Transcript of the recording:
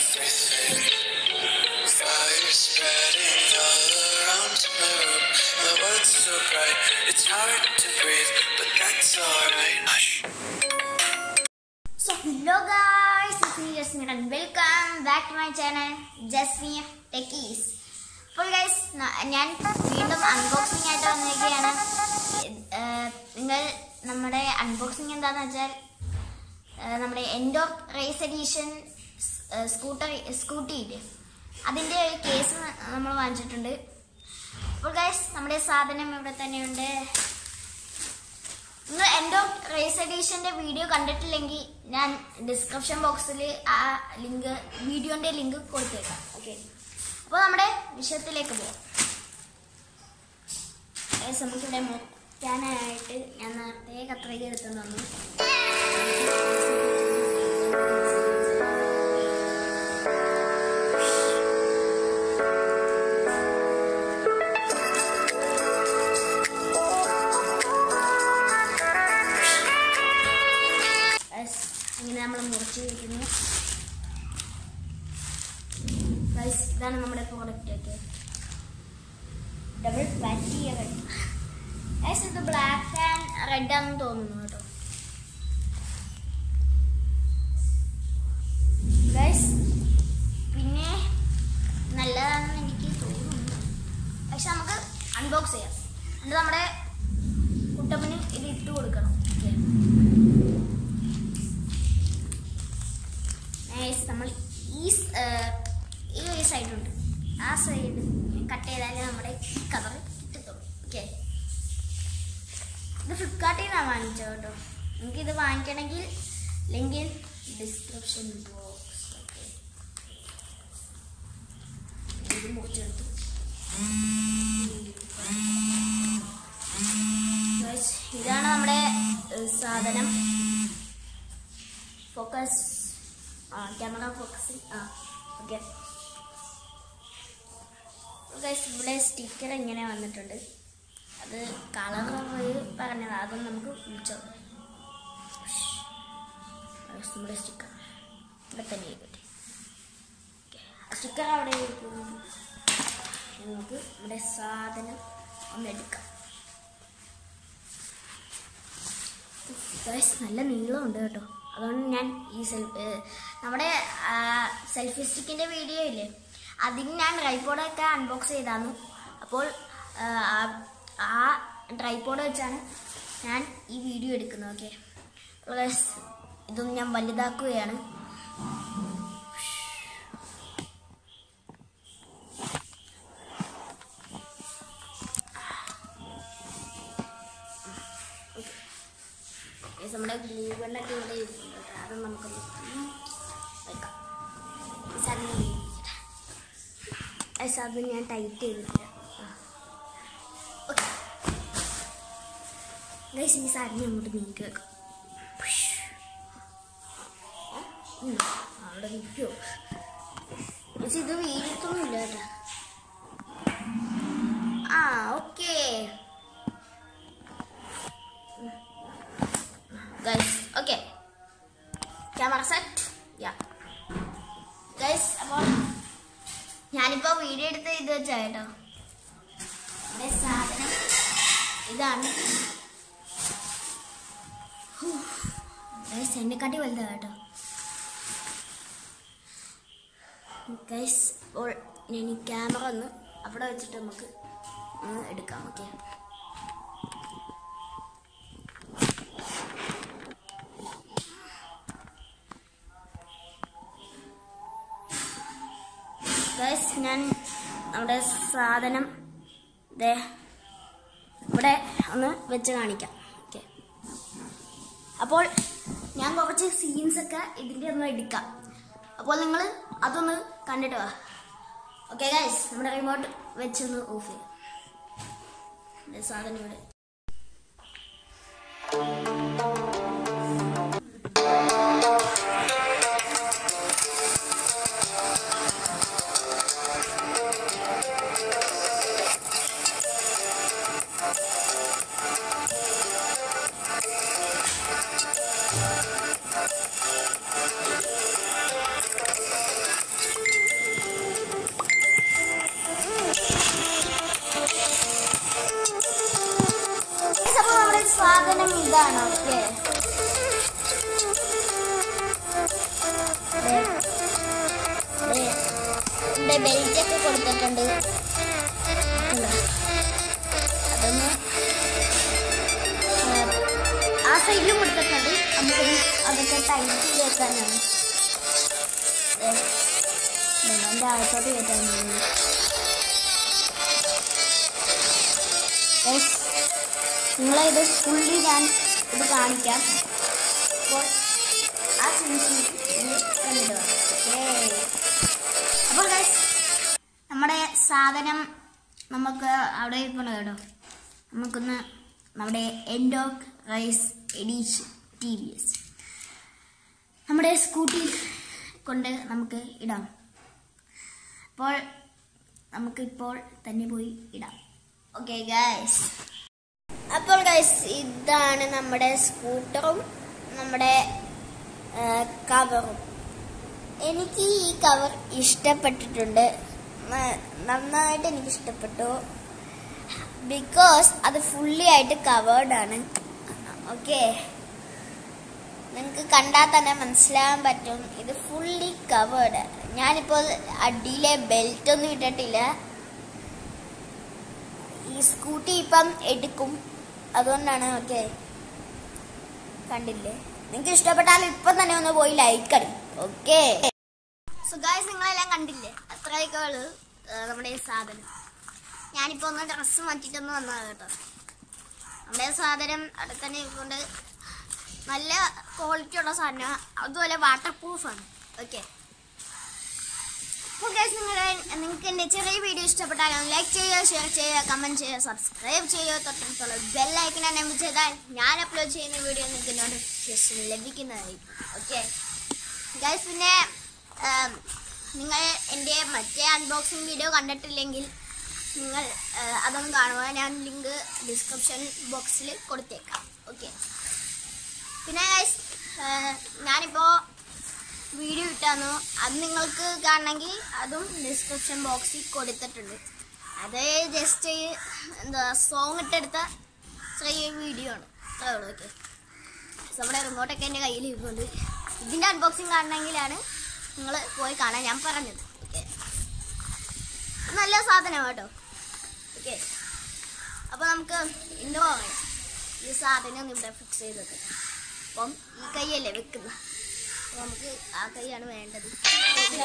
everything. Fire spreading all around my room. The world's so bright, it's hard to breathe, but that's alright. Hush. So hello guys, it's me Jasmine and welcome back to my channel Jasmine Techies. അപ്പോൾ guys ഞാനിപ്പോൾ വീണ്ടും unboxing ആയിട്ട് വന്നിരിക്കുകയാണ് ഏഹ്, നിങ്ങൾ നമ്മുടെ unboxing എന്താണെന്ന് വെച്ചാൽ ഏഹ്, നമ്മുടെ endurance edition scooter Scooty ഇല്ലേ അതിൻ്റെ ഒരു കേസ് നമ്മൾ വാങ്ങിച്ചിട്ടുണ്ട് അപ്പോൾ ഗൈസ് നമ്മുടെ സാധനം ഇവിടെ തന്നെയുണ്ട് നിങ്ങൾ എൻ്റെ റേസ് എഡീഷന്റെ വീഡിയോ കണ്ടിട്ടില്ലെങ്കിൽ ഞാൻ ഡിസ്ക്രിപ്ഷൻ ബോക്സിൽ ആ ലിങ്ക് വീഡിയോന്റെ ലിങ്ക് കൊടുത്തേക്കാം ഓക്കെ അപ്പോൾ നമ്മുടെ വിഷയത്തിലേക്ക് പോകാം Guys, നമുക്കിവിടെ മുറിക്കാനായിട്ട് ഞാൻ നേരത്തെ കത്രിക എടുത്തു തന്നു Guys, ഇങ്ങനെ നമ്മൾ മുറിച്ച് വയ്ക്കുന്നു ഗൈസ് ഇതാണ് നമ്മുടെ പ്രോഡക്റ്റ് ഒക്കെ ഡബിൾ പാറ്റിയ റെഡ് ഗൈസ് ഇത് ബ്ലാക്ക് ആൻഡ് റെഡ് ആണെന്ന് തോന്നുന്നു കേട്ടോ ഗൈസ് പിന്നെ നല്ലതാണെന്ന് എനിക്ക് തോന്നുന്നു പക്ഷെ നമുക്ക് അൺബോക്സ് ചെയ്യാം എന്നിട്ട് നമ്മുടെ കുട്ടപ്പന് ഇത് ഇട്ട് കൊടുക്കണം ഓക്കെ നൈസ് നമ്മൾ ഈ സ്- ഏർ, ഈ ഒരു സൈഡുണ്ട് ആ സൈഡ് കട്ട് ചെയ്താലേ നമ്മുടെ ഈ കവർ കിട്ടത്തുള്ളൂ ഓക്കെ ഇത് ഫ്ലിപ്കാർട്ടിൽ നിന്നാണ് വാങ്ങിച്ചത് കേട്ടോ നിങ്ങൾക്ക് ഇത് വാങ്ങിക്കണമെങ്കിൽ അല്ലെങ്കിൽ ഡിസ്ക്രിപ്ഷൻ ബോക്സ് ഓക്കെ ഇത് മുറിച്ചെടുത്തു Guys, ഇതാണ് നമ്മുടെ ഏർ, സാധനം ഫോക്കസ് ആ ക്യാമറ ഫോക്കസിൽ ആ ഓക്കെ ഗൈസ് ഇവിടെ സ്റ്റിക്കർ ഇങ്ങനെ വന്നിട്ടുണ്ട് അത് കളർ പറഞ്ഞത് അതും നമുക്ക് വിളിച്ചോ നമ്മുടെ സ്റ്റിക്കർ ഇവിടെ തന്നെ ഇരിക്കട്ടെ സ്റ്റിക്കർ അവിടെ ഇരിക്കുന്നു നമുക്ക് നമ്മുടെ സാധനം ഒന്ന് എടുക്കാം ഗൈസ് നല്ല നീളമുണ്ട് കേട്ടോ അതുകൊണ്ട് ഞാൻ ഈ സെൽ നമ്മുടെ സെൽഫി സ്റ്റിക്കിൻ്റെ വീഡിയോ ഇല്ലേ അതിന് ഞാൻ ട്രൈപോഡൊക്കെ അൺബോക്സ് ചെയ്താന്നു അപ്പോൾ ആ, ആ ട്രൈപോഡ് വെച്ചാണ് ഞാൻ ഈ വീഡിയോ എടുക്കുന്നത് ഓക്കെ ഗൈസ് ഇതൊന്ന് ഞാൻ വലുതാക്കുകയാണ് Guys, നമ്മുടെ ഗ്ലൂ ഗണ്ണൊക്കെ ഇവിടെ ഇരിക്കുന്നുണ്ട് കേട്ടോ. അത് നമുക്കൊന്ന് വെക്കാം ഈ സാധനം ഞാൻ ഇരിക്കട്ടെ. Guys, അത് ഞാൻ ടൈറ്റ് ചെയ്തിട്ടില്ല ഓക്കെ ഗൈസ് ഈ സാധനം അങ്ങോട്ട് നീക്കി വെക്കാം ഉം, അവിടെ നിൽക്കുമോ ഗൈസ് ഇത് വീഴത്തൊന്നുമില്ല കേട്ടോ ആ okay guys okay camera set യാ ഗൈസ് അപ്പോൾ ഞാനിപ്പോൾ വീഡിയോ എടുത്ത് ഇത് വെച്ചാ കേട്ടോ എൻ്റെ സാധനം ഇതാണ് ഗൈസ് എന്നെക്കാട്ടി വലുതാ കേട്ടോ ഗൈസ് ഇപ്പോൾ ഞാൻ ഈ ക്യാമറ ഒന്ന് അവിടെ വെച്ചിട്ട് നമുക്ക് ഒന്ന് എടുക്കാം ഓക്കെ ഗൈസ് ഞാൻ നമ്മുടെ സാധനം ദേ ഇവിടെ ഒന്ന് വെച്ച് കാണിക്കാം ഓക്കെ അപ്പോൾ ഞാൻ കുറച്ച് സീൻസ് ഒക്കെ ഇതിൻ്റെ ഒന്ന് എടുക്കാം അപ്പോൾ നിങ്ങൾ അതൊന്ന് കണ്ടിട്ട് വാ ഓക്കെ ഗൈസ് നമ്മുടെ റിമോട്ട് വെച്ചൊന്ന് ഓഫ് ചെയ്യാം ദേ സാധനം ഇവിടെ ഇതാണ് ഓക്കെ ഇവിടെ ബെൽറ്റ് ഒക്കെ കൊടുത്തിട്ടുണ്ട് കണ്ടോ? അതൊന്ന് ആ, ആ സൈഡിലും കൊടുത്തിട്ടുണ്ട് നമുക്കൊന്ന് അതൊക്കെ ടൈറ്റ് ചെയ്ത് വെക്കാനാണ് എൻ്റെ അകത്തോട്ട് കയറ്റാൻ നിങ്ങളെ ഇത് ഫുള്ളി ഞാൻ ഇത് കാണിക്കാം അപ്പോൾ ആ സിൻസ് കണ്ടിട്ട് വാ. Yay. അപ്പോൾ guys, നമ്മുടെ സാധനം നമുക്ക് അവിടെ ഇരിക്കണം കേട്ടോ നമുക്കൊന്ന് നമ്മുടെ endurance edition T V S നമ്മുടെ സ്കൂട്ടി കൊണ്ട് നമുക്ക് ഇടാം അപ്പോൾ നമുക്ക് ഇപ്പോൾ തന്നെ പോയി ഇടാം ഓക്കെ ഗൈസ് അപ്പോൾ ഗൈസ് ഇതാണ് നമ്മുടെ സ്കൂട്ടറും നമ്മുടെ കവറും എനിക്ക് ഈ കവർ ഇഷ്ടപ്പെട്ടിട്ടുണ്ട് ന- നന്നായിട്ട് എനിക്ക് ഇഷ്ടപ്പെട്ടു ബിക്കോസ് അത് ഫുള്ളി ആയിട്ട് കവേർഡ് ആണ് ഓക്കെ നിങ്ങൾക്ക് കണ്ടാൽ തന്നെ മനസ്സിലാകാൻ പറ്റും ഇത് ഫുള്ളി കവേർഡ് ഞാനിപ്പോൾ അടിയിലെ ബെൽറ്റ് ഒന്നും ഇട്ടിട്ടില്ല ഈ സ്കൂട്ടി ഇപ്പം എടുക്കും അതുകൊണ്ടാണ് ഓക്കെ കണ്ടില്ലേ നിങ്ങൾക്ക് ഇഷ്ടപ്പെട്ടാൽ ഇപ്പം തന്നെ ഒന്ന് പോയി ലൈക്ക് അടി ഓക്കെ സോ ഗായ്സ് നിങ്ങളെല്ലാം കണ്ടില്ലേ അത്രയൊക്കെ ഉള്ളു ഏഹ്, നമ്മുടെ ഈ സാധനം ഞാനിപ്പോൾ ഒന്ന് ഡ്രസ്സ് മാറ്റിയിട്ടൊന്ന് വന്നതാണ് കേട്ടോ നമ്മുടെ സാധനം അവിടെ തന്നെ ഇരിക്കൊണ്ട് നല്ല ക്വാളിറ്റി ഉള്ള സാധനം അതുപോലെ വാട്ടർ പ്രൂഫാണ് ഓക്കെ അപ്പോൾ ഗൈസ് നിങ്ങളുടെ നിങ്ങൾക്ക് എൻ്റെ ചെറിയ വീഡിയോ ഇഷ്ടപ്പെട്ടാലും ലൈക്ക് ചെയ്യുക ഷെയർ ചെയ്യുക കമൻറ്റ് ചെയ്യുക സബ്സ്ക്രൈബ് ചെയ്യുക തൊട്ടടുത്തുള്ള ബെല്ലൈക്കൻ എനേബിൾ ചെയ്താൽ ഞാൻ അപ്ലോഡ് ചെയ്യുന്ന വീഡിയോ നിങ്ങൾക്ക് നോട്ടിഫിക്കേഷൻ ലഭിക്കുന്നതായിരിക്കും ഓക്കെ ഗൈസ് പിന്നെ ആം, നിങ്ങൾ എൻ്റെ മറ്റേ അൺബോക്സിങ് വീഡിയോ കണ്ടിട്ടില്ലെങ്കിൽ നിങ്ങൾ ആ, അതൊന്ന് കാണുക ഞാൻ ലിങ്ക് ഡിസ്ക്രിപ്ഷൻ ബോക്സിൽ കൊടുത്തേക്കാം ഓക്കെ പിന്നെ ഗൈസ് ഞാനിപ്പോൾ വീഡിയോ ഇട്ടാന്നു അത് നിങ്ങൾക്ക് കാണണമെങ്കിൽ അതും ഡിസ്ക്രിപ്ഷൻ ബോക്സിൽ കൊടുത്തിട്ടുണ്ട് അത് ജസ്റ്റ് എന്താ സോങ് ഇട്ടെടുത്ത ചെറിയ വീഡിയോ ആണ് അത്രേ ഉള്ളൂ ഓക്കെ നമ്മുടെ റിമോട്ടൊക്കെ എൻ്റെ കയ്യിൽ ഇരിക്കുന്നുണ്ട് ഇതിൻ്റെ അൺബോക്സിങ് കാണണമെങ്കിലാണ് നിങ്ങൾ പോയി കാണാൻ ഞാൻ പറഞ്ഞത് ഓക്കെ നല്ല സാധനമാണ് കേട്ടോ ഓക്കെ അപ്പോൾ നമുക്ക് ഇന്നോ ഈ സാധനം ഒന്ന് ഇവിടെ ഫിക്സ് ചെയ്ത് വെക്കാം അപ്പം ഈ കൈയല്ലേ വെക്കുന്നത് അപ്പോൾ നമുക്ക് ആ കൈയാണ് വേണ്ടത്